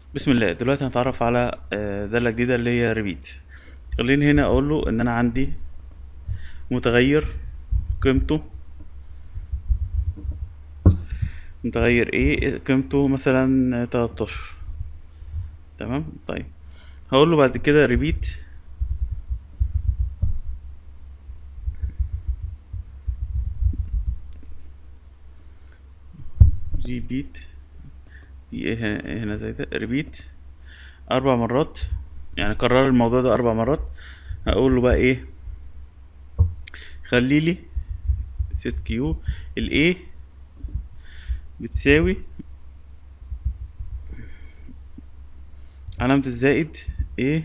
بسم الله دلوقتي هنتعرف على آه، دالة جديدة اللي هي ريبيت خليني هنا اقول له ان انا عندي متغير قيمته متغير ايه قيمته مثلا 13 تمام طيب هقول له بعد كده ريبيت ريبيت ايه هنا هنا زي ده ريبيت اربع مرات يعني كرر الموضوع ده اربع مرات هقول له بقى ايه خلي لي سيت كيو الايه بتساوي علامة الزائد ايه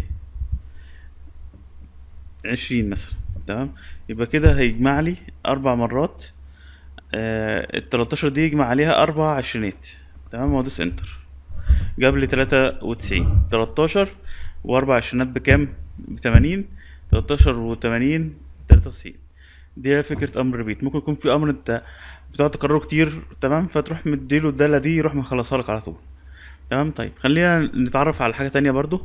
عشرين مثلا تمام يبقى كده هيجمع لي اربع مرات آه التلاتاشر دي يجمع عليها اربع عشرينات تمام وادوس انتر جاب لي تلاتة وتسعين تلاتاشر واربع عشرينات بكام بتمانين تلاتاشر وتمانين تلاتة وتسعين دي فكرة امر ريبيت ممكن يكون في امر انت بتقعد تكرره كتير تمام فتروح مديله الدالة دي يروح مخلصها لك على طول تمام طيب خلينا نتعرف على حاجة تانية برضو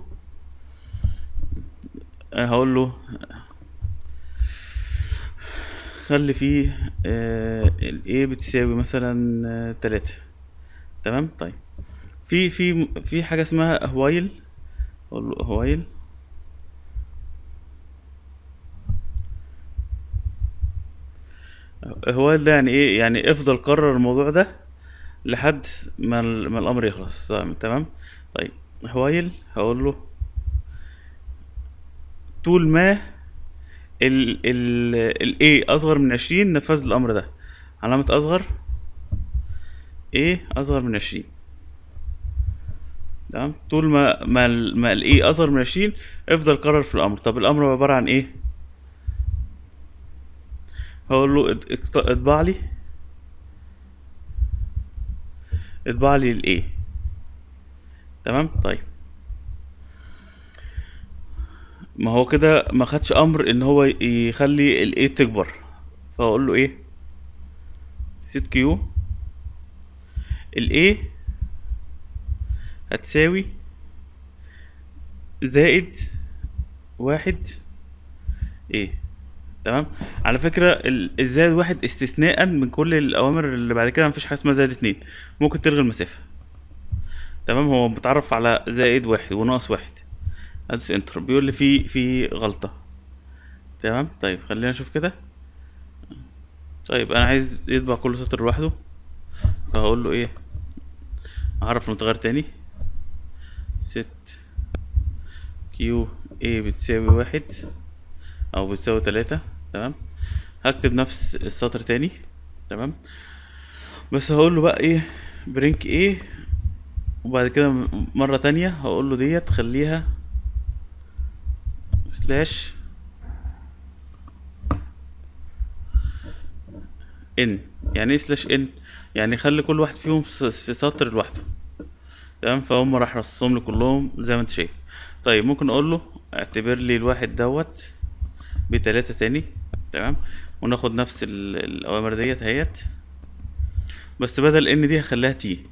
آه، هقول له خلي فيه آه ال A بتساوي مثلا آه تلاتة تمام طيب في في في حاجة اسمها هوايل اقول له هوايل هوايل ده يعني ايه يعني افضل كرر الموضوع ده لحد ما, ال- ما الامر يخلص تمام تمام طيب هوايل هقول له طول ما ال ال ال A اصغر من عشرين نفذ الامر ده علامة اصغر A اصغر من عشرين تمام طول ما ما ال ما ال A اصغر من عشرين افضل كرر في الامر طب الامر عبارة عن ايه هقول له ات- اكت- اطبع لي اطبع لي ال A تمام طيب ما هو كده ما خدش امر ان هو ي- يخلي ال A تكبر فاقول له ايه سيت كيو ال A هتساوي زائد واحد ايه تمام على فكرة ال- الزائد واحد استثناء من كل الأوامر اللي بعد كده مفيش حاجة اسمها زائد اتنين ممكن تلغي المسافة تمام هو متعرف على زائد واحد وناقص واحد ادوس انتر بيقول لي في في غلطة تمام طيب خلينا نشوف كده طيب انا عايز يطبع كل سطر لوحده فهقول له ايه اعرف المتغير تاني ست كيو ايه بتساوي واحد او بتساوي تلاتة تمام هكتب نفس السطر تاني تمام بس هقول له بقى ايه برينك ايه وبعد كده م- مرة تانية هقول له ديت خليها سلاش ان يعني ايه سلاش ان يعني خلي كل واحد فيهم في في سطر لوحده تمام فهم راح رصهم لي كلهم زي ما انت شايف طيب ممكن اقول له اعتبر لي الواحد دوت بتلاتة تاني تمام وناخد نفس ال- الاوامر ديت اهيت بس بدل ان دي هخليها تي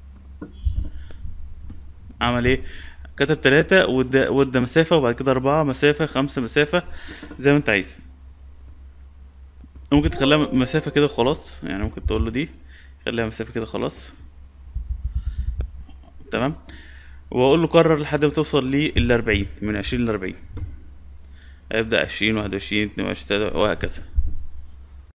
عمل ايه كتب تلاتة وادى وادى مسافة وبعد كده أربعة مسافة خمسة مسافة زي ما أنت عايز ممكن تخليها م- مسافة كده خلاص يعني ممكن تقول له دي خليها مسافة كده خلاص تمام وأقول له كرر لحد ما توصل للأربعين من عشرين لأربعين هيبدأ عشرين واحد وعشرين اتنين وعشرين تلاتة وهكذا